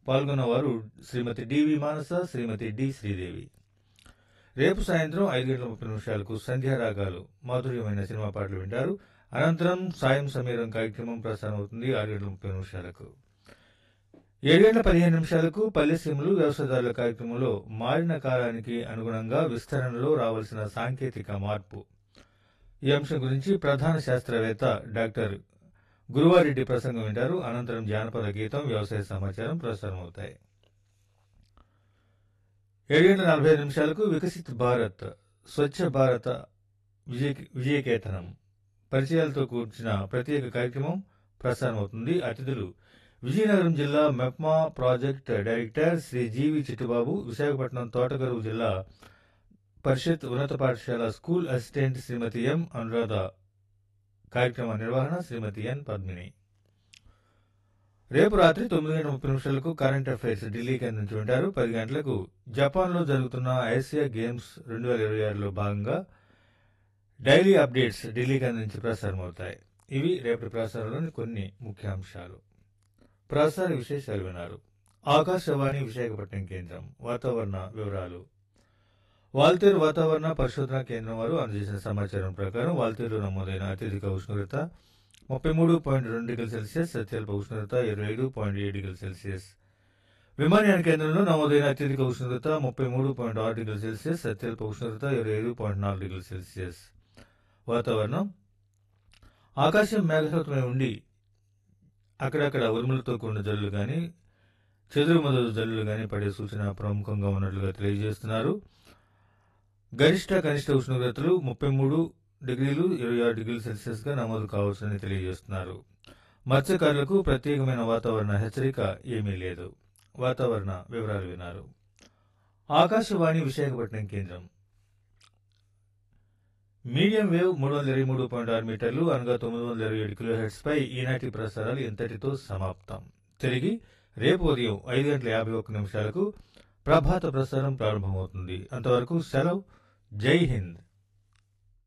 పాల్గొన్నవారు శ్రీమతి డివి మానస శ్రీమతి D Sridevi రేపు సాయంత్రం ఐదు గంటల ముప్పై నిమిషాలకు సంధ్యారాగాలు మాధుర్యమైన సినిమా పాటలు వింటారు అనంతరం సాయం సమీరం కార్యక్రమం ప్రసారం అవుతుంది ఆరు గంటల ముప్పై నిమిషాలకు ఏడు గంటల పదిహేను నిమిషాలకు పల్లెసీమలు వ్యవసాయదారుల కార్యక్రమంలో మారిన కాలానికి అనుగుణంగా విస్తరణలో రావాల్సిన సాంకేతిక మార్పు ఈ అంశం గురించి ప్రధాన శాస్త్రవేత్త డాక్టర్ గురువారెడ్డి ప్రసంగం వింటారు అనంతరం జానపద గీతం వ్యవసాయ సమాచారం ప్రసారం అవుతాయి ఏడు గంటల నలభై ఐదు నిమిషాలకు వికసిత్ భారత్ స్వచ్ఛ భారత విజయ విజయకేతనం పరిచయాలతో కూర్చిన ప్రత్యేక కార్యక్రమం ప్రసారం అవుతుంది అతిథులు విజయనగరం జిల్లా MEPMA project director Shri G V Chittubabu Visakhapatnam Thotagaruvu Zilla Parishad ఉన్నత పాఠశాల school assistant Shrimati M Anuradha కార్యక్రమ నిర్వహణ శ్రీమతి ఎన్ పద్మిని రేపు రాత్రి తొమ్మిది గంటల ముప్పై నిమిషాలకు కరెంట్ అఫైర్స్ ఢిల్లీ కేంద్రం నుంచి ఉంటారు పది గంటలకు జపాన్లో జరుగుతున్న ఆసియా గేమ్స్ రెండు వేల ఇరవై ఆరులో భాగంగా డైలీ అప్డేట్స్ ఢిల్లీ కేంద్రం నుంచి ప్రసారం అవుతాయి ఇవి రేపటి ప్రసారంలోని కొన్ని ముఖ్యాంశాలు ప్రసార విశేషాలు విన్నారు ఆకాశవాణి విశాఖపట్నం కేంద్రం వాతావరణ వివరాలు వాల్తేరు వాతావరణ పరిశోధన కేంద్రం వారు అందజేసిన సమాచారం ప్రకారం వాల్తేరులో నమోదైన అత్యధిక ఉష్ణోగ్రత ముప్పై మూడు పాయింట్ రెండు డిగ్రీ సెల్సియస్ అత్యల్ప ఉష్ణోగ్రత ఇరవై ఐదు పాయింట్ ఏడు డిగ్రీ సెల్సియస్ విమానయాన కేంద్రంలో నమోదైన అత్యధిక ఉష్ణోగ్రత ముప్పై మూడు పాయింట్ ఆరు డిగ్రీ సెల్సియస్ అత్యల్ప ఉష్ణోగ్రత ఇరవై ఐదు పాయింట్ నాలుగు డిగ్రీ సెల్సియస్ వాతావరణం ఆకాశం మేఘావృతమై ఉండి అక్కడక్కడ ఉరుములతో కూడిన జల్లులు కానీ చెదురు మొదలు జల్లులు కానీ పడే సూచన ప్రముఖంగా ఉన్నట్లుగా తెలియజేస్తున్నారు గరిష్ట కనిష్ట ఉష్ణోగ్రతలు ముప్పై మూడు డిగ్రీలు ఇరవై ఆరు డిగ్రీల సెల్సియస్ గా నమోదు కావచ్చని తెలియజేస్తున్నారు మత్స్యకారులకు ప్రత్యేకమైన వాతావరణ హెచ్చరిక ఏమీ లేదు వాతావరణ వివరాలు విన్నారు ఆకాశవాణి విశాఖపట్నం కేంద్రం మీడియం వేవ్ మూడు వందల ఇరవై మూడు పాయింట్ ఆరు మీటర్లు అనగా తొమ్మిది వందల ఇరవై ఏడు కిలో హెడ్స్ పై ఈనాటి ప్రసారాలు ఇంతటితో సమాప్తం తిరిగి రేపు ఉదయం ఐదు గంటల యాభై ఒక్క నిమిషాలకు ప్రభాత ప్రసారం ప్రారంభమవుతుంది అంతవరకు సెలవు జై హింద్